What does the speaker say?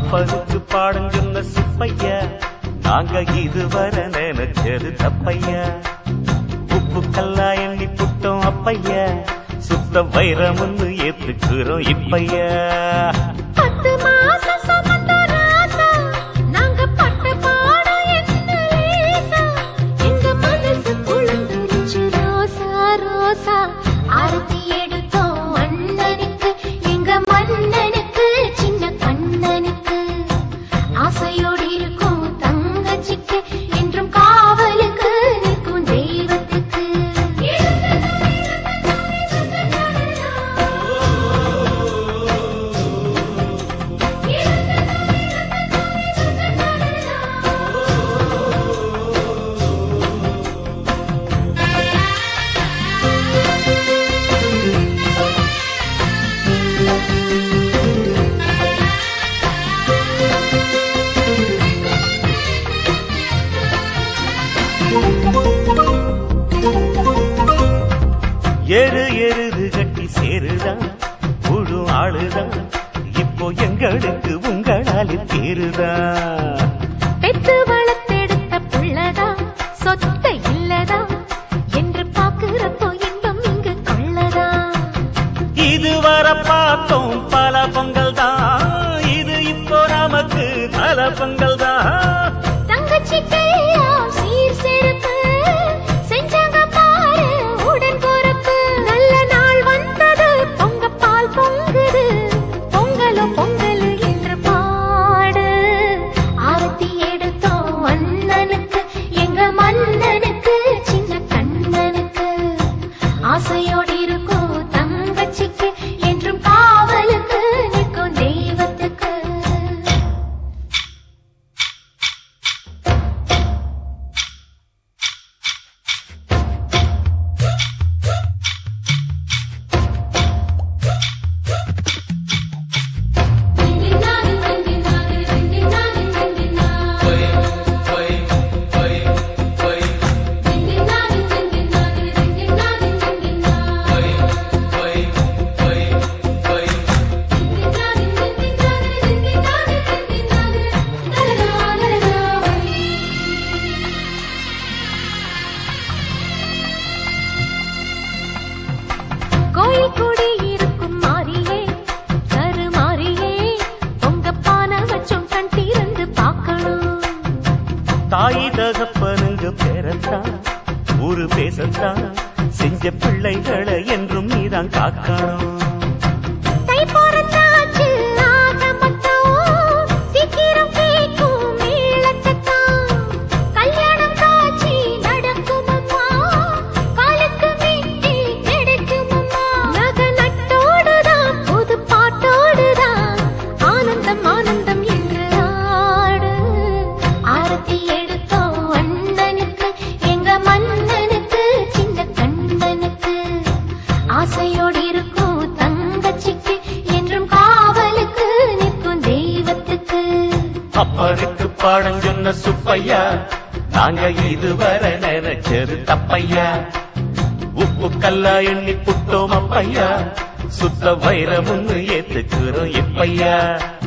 அப்பனுக்கு பாடம் சொன்ன சுப்பையா நாங்க இதுவரை நினைச்சது தப்பையா உப்பு கல்லா எண்ணி புட்டோம் அப்பையா சுத்த வைரம்னு ஏத்துக்கிறோம் இப்பையா பத்து மாசம் சுமந்த ராசா, நாங்க பட்ட பாடம் என்ன லேசா? எங்க மனசு குளிர்ந்துருச்சு ரோசா, ரோசா. ஆரத்தி எடுத்தோம் அண்ணனுக்கு, எங்க மன்னனுக்கு, சின்ன கண்ணனுக்கு. ஆசையோடு இருக்கும் தங்கச்சிக்கு, என்றும் காவலுக்கு நிற்கும் தெய்வத்துக்கு எரு எருது கட்டி சேருதான் முழு ஆளுதான் இப்போ எங்களுக்கு உங்களால் தேருதான் பெத்து வளர்த்தெடுத்த புள்ளதா சொத்த இல்லதா என்று பாக்குறப்போ இன்பம் இங்கு கொள்ளதா இதுவரை பார்த்தோம் பல பொங்கல் தான் இது இப்போ நமக்கு பல பொங்கல் தான் தங்கச்சிக்கெல்லாம் சீர் செருப்பு செஞ்சாங்க பாரு உடன் பொறுப்பு நல்ல நாள் வந்தது பொங்க பால் பொங்குது பொங்கலோ பொங்கல் என்று பாடு ஆரத்தி எடுத்தோம் அண்ணனுக்கு எங்க மன்னனுக்கு சின்ன கண்ணனுக்கு ஆசையோடு இருக்கும் தங்கச்சிக்கு என்றும் காவலுக்கு நிற்கும் தெய்வத்துக்கு கோயில் கூடி இருக்கும் மாறியே கரு மாறியே உங்க பானை வச்சும் கண் திறந்து பார்க்கணும் தாய் தகப்பனுங்க பெறத்தான் ஊரு பேசத்தான் செஞ்ச பிள்ளைகளை என்றும் நீதான் காக்கணும் தை பிறந்தாச்சு ஆகமத்தம் சீக்கிரம் கேட்கும் மேளச்சத்தம் கல்யாணம் காட்சி நடக்கும் அம்மா காலுக்கு மீட்டி கிடைக்கும் அம்மா நக நட்டோடுதான் புது பாட்டோடுதான் ஆனந்தம் ஆனந்தம் என்று ஆடு ஆரத்தி எடுத்தோம் அண்ணனுக்கு எங்க மன்னனுக்கு சின்ன கண்ணனுக்கு ஆசையோடு இருக்கும் தங்கச்சிக்கு என்றும் காவலுக்கு நிற்கும் தெய்வத்துக்கு அப்பனுக்கு பாடம் சொன்ன சுப்பையா நாங்க இதுவரை நினைச்சது தப்பையா உப்பு கல்லா எண்ணி புட்டோம் அப்பையா சுத்த வைரமுன்னு ஏத்துக்கிறோம் இப்பையா